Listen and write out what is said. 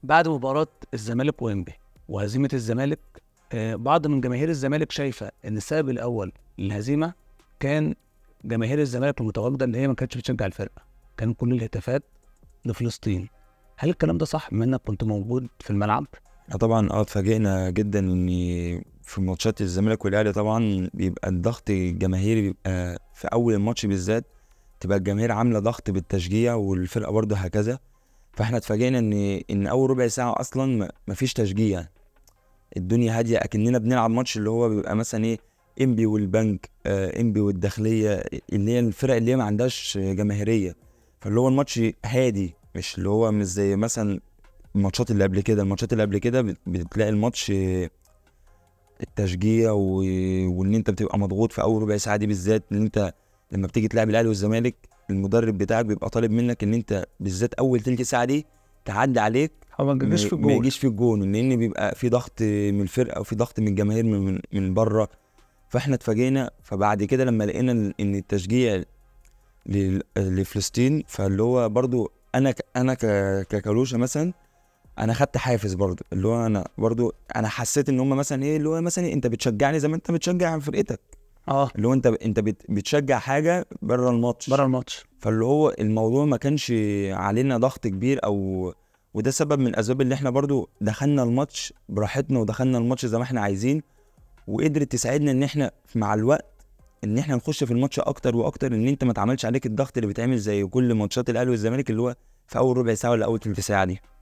بعد مباراه الزمالك وانبي وهزيمه الزمالك آه، بعض من جماهير الزمالك شايفه ان السبب الاول للهزيمه كان جماهير الزمالك المتواجده اللي هي ما كانتش بتشجع الفرقه كان كل الهتافات لفلسطين هل الكلام ده صح بما انك كنت موجود في الملعب آه طبعا اه اتفاجئنا جدا ان في ماتشات الزمالك والاهلي طبعا بيبقى الضغط الجماهيري بيبقى في اول الماتش بالذات تبقى الجماهير عامله ضغط بالتشجيع والفرقه برضه هكذا فاحنا اتفاجئنا ان ان اول ربع ساعه اصلا ما- مفيش تشجيع الدنيا هاديه اكننا بنلعب ماتش اللي هو بيبقى مثلا ايه انبي والبنك آه انبي والداخليه اللي هي الفرق اللي هي ما عندهاش جماهيريه فاللي هو الماتش هادي مش اللي هو مش زي مثلا الماتشات اللي قبل كده الماتشات اللي قبل كده بت- بتلاقي الماتش آه، التشجيع و... وان انت بتبقى مضغوط في اول ربع ساعه دي بالذات ان انت لما بتيجي تلعب الاهلي والزمالك المدرب بتاعك بيبقى طالب منك ان انت بالذات اول تلت ساعه دي تعدي عليك هو ما ما جاش في ما الجول يجيش في الجون لان بيبقى في ضغط من الفرقه وفي ضغط من الجماهير من من, من بره فاحنا اتفاجئنا فبعد كده لما لقينا ان إن التشجيع لل- لفلسطين فاللي هو برضو انا ك- انا ك- ككالوشه مثلا انا خدت حافز برضو اللي هو انا برضو انا حسيت ان هم مثلا ايه اللي هو مثلا إيه انت بتشجعني زي ما انت بتشجع فرقتك اه اللي هو انت انت بت- بتشجع حاجه بره الماتش بره الماتش فاللي هو الموضوع ما كانش علينا ضغط كبير او وده سبب من الاسباب اللي احنا برضو دخلنا الماتش براحتنا ودخلنا الماتش زي ما احنا عايزين وقدرت تساعدنا ان احنا مع الوقت ان احنا نخش في الماتش اكتر واكتر ان انت ما تعملش عليك الضغط اللي بيتعمل زي كل ماتشات الاهلي والزمالك اللي هو في اول ربع ساعه ولا اول تلت ساعه دي